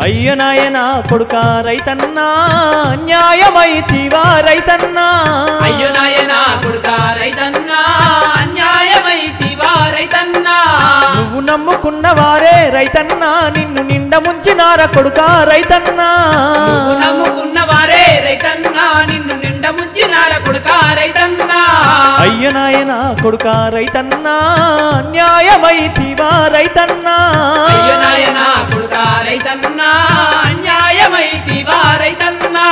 అయ్య నాయన కొడుక రైతన్నా అన్యాయమైతివా రైతన్నా అయ్యో నాయన కొడుక రైతన్నా అన్యాయమైతివా రైతన్నా నువ్వు నమ్ముకున్న వారే రైతన్నా నిన్ను నిండ ముంచినార కొడుక రైతన్నా నువ్వు నమ్ముకున్న వారే రైతన్నా నిన్ను నిండ ముంచినార కొడుక రైతన్నా అయ్య నాయన కొడుక రైతన్నా అన్యాయమైతివా రైతన్నా అయ్యో నాయన కొడుక రైతన్నా అన్యాయమైతివా రైతన్నా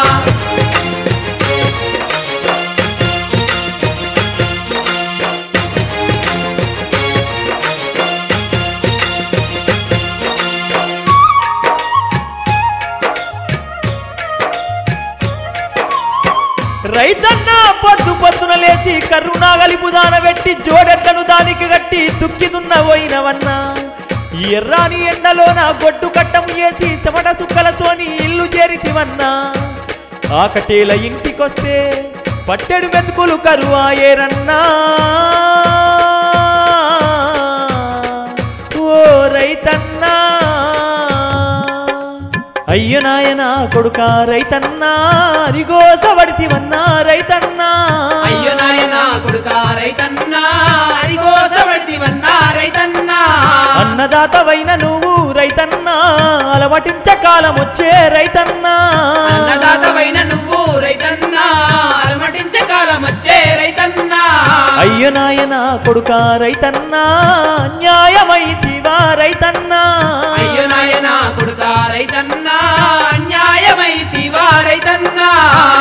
రైతన్న పొద్దు పొద్దున లేచి కరుణా గలిపుదాన పెట్టి జోడెట్లను దానికి గట్టి దుక్కిదున్న పోయినవన్నా ఈ ఎర్రాని ఎండలోన గొడ్డు కట్టము చేసి చెమట సుక్కలతోని ఇల్లు చేరితివన్నా ఆకటేల ఇంటికొస్తే పట్టెడు మెతుకులు కరువాయేరన్నా ఓ రైతన్నా అయ్య నాయన కొడుక రైతన్నా అరిగోసబడితివన్నా రైతన్నా అయ్యో నాయన కొడుక రైతన్నా అరిగోసబడితివన్నా రైతన్నా అన్నదాతవైన నువ్వు రైతన్నా అలవటించ కాలం వచ్చే రైతన్నా అన్నదాతవైన నువ్వు రైతన్నా అలమటించే కాలం వచ్చే రైతన్నా అయ్య నాయన కొడుక రైతన్నా అన్యాయమైతివా రైతన్నా అయ్యో నాయన కొడుక రైతన్నా అన్యాయమైతివా రైతన్నా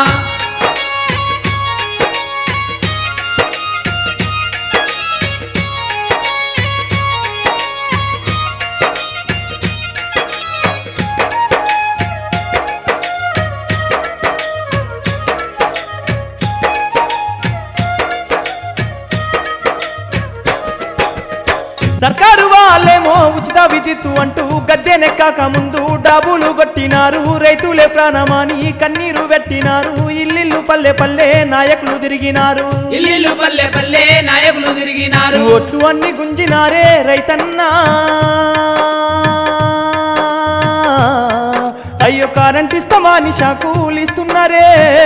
సర్కారు వాళ్ళేమో ఉచిత విద్యుత్తు అంటూ గద్దెనెక్కాక ముందు డబ్బులు కొట్టినారు రైతులే ప్రాణమాని కన్నీరు పెట్టినారు ఇల్లిల్లు పల్లె పల్లె నాయకులు తిరిగినారు ఇల్లు పల్లె పల్లె నాయకులు తిరిగినారు ఓట్లు అన్ని గుంజినారే రైతన్నా అయ్యో కరెంట్ ఇస్తామా నిషాకులు ఇస్తున్నారే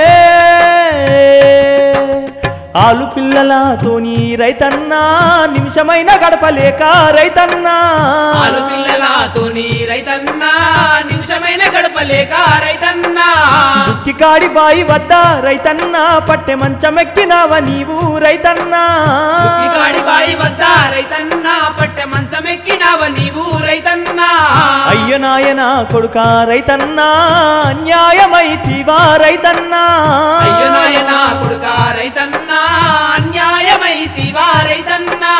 ఆలు పిల్లలతోని రైతన్నా నిమిషమైన గడపలేక రైతన్నా ఆలు పిల్లలతోని రైతన్నా నిమిషమైన గడపలేక రైతన్నా దుక్కి కాడి బాయి వద్ద రైతన్నా పట్టె మంచమెక్కినావ నీవు రైతన్నా ఈ కాడి బాయి వద్ద రైతన్నా పట్టె మంచమెక్కినావ నీవు రైతన్నా అయ్య నాయన కొడుక రైతన్నా అన్యాయమైతివా రైతన్నా అయ్యో నాయన కొడుక రైతన్నా అన్యాయమైతివా రైతన్నా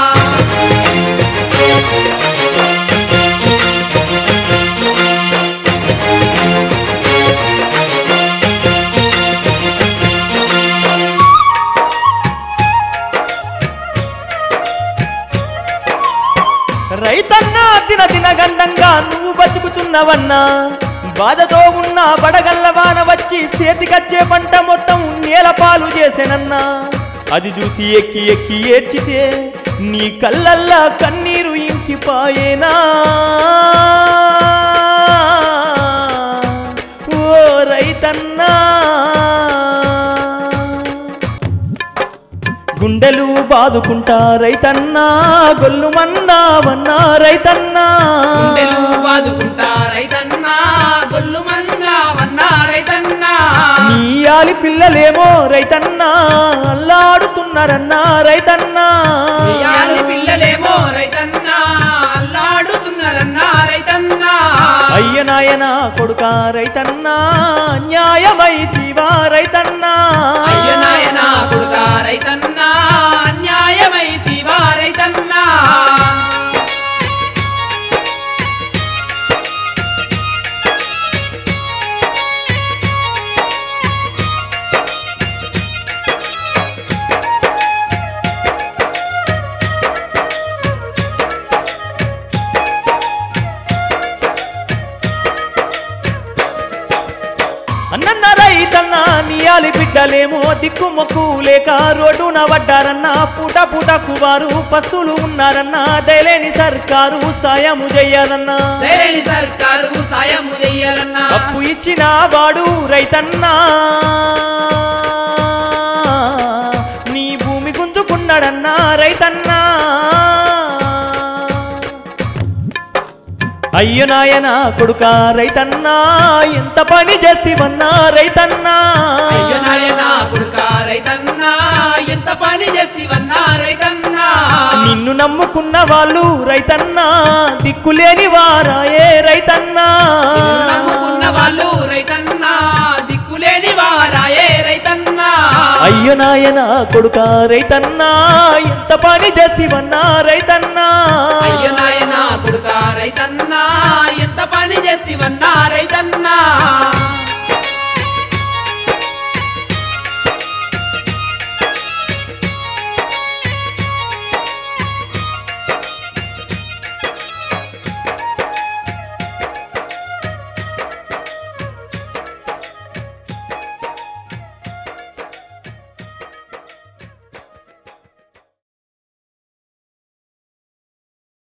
రైతన్నా దిన దిన గండంగా నువ్వు బతుకుతున్నవన్నా బాధతో ఉన్న బడగల్ల వాన వచ్చి చేతికచ్చే పంట మొత్తం నేల పాలు చేసెనన్నా అది చూసి ఎక్కి ఎక్కి ఏడ్చితే నీ కళ్ళల్లా కన్నీరు ఇంకిపాయేనా ఓ రైతన్నా గుండెలు బాదుకుంటా రైతన్నా గొల్లుమన్నావన్నా రైతన్నా గుండెలు బాదుకుంటా రైతన్నా గొల్లు మన్నా వన్నా రైతన్నా నీ ఆలి పిల్లలేమో రైతన్నా అల్లాడుతున్నారన్నా రైతన్నా ఇయాలి పిల్లలేమో రైతన్నా అల్లాడుతున్నారన్నా రైతన్నా అయ్య నాయన కొడుక రైతన్నా న్యాయమైతివా రైతన్నా అయ్య నాయన కొడుక రైతన్నా అన్యాయమైతివా రైతన్నా అన్నన్న రైతన్నా నీ ఆలి బిడ్డ పిల్లలేమో దిక్కుమొక్కు లేక రోడ్డున పడ్డారన్న పూట పూటకు వారు పస్తులు ఉన్నారన్న దయలేని సర్కారు సాయము చెయ్యాలన్నా దయలేని సర్కారు సాయం చెయ్యాలన్నా అప్పు ఇచ్చిన వాడు రైతన్నా నీ భూమి గుంజుకున్నాడన్నా రైతన్నా అయ్యో నాయన కొడుక రైతన్నా ఎంత పని చేస్తివన్నా రైతన్నా అయ్యో నాయనా కొడుక రైతన్నా ఎంత పని చేస్తివన్నా రైతన్నా నిన్ను నమ్ముకున్న వాళ్ళు రైతన్నా దిక్కులేని వారాయే రైతన్నా నిన్ను నమ్ముకున్న వాళ్ళు రైతన్నా దిక్కులేని వారాయే రైతన్నా అయ్యో నాయన కొడుక రైతన్నా ఎంత పని చేస్తివన్నా రైతన్నా అయ్యో నాయనా కొడుక రైతన్నా ఎంత పని చేస్తివన్నా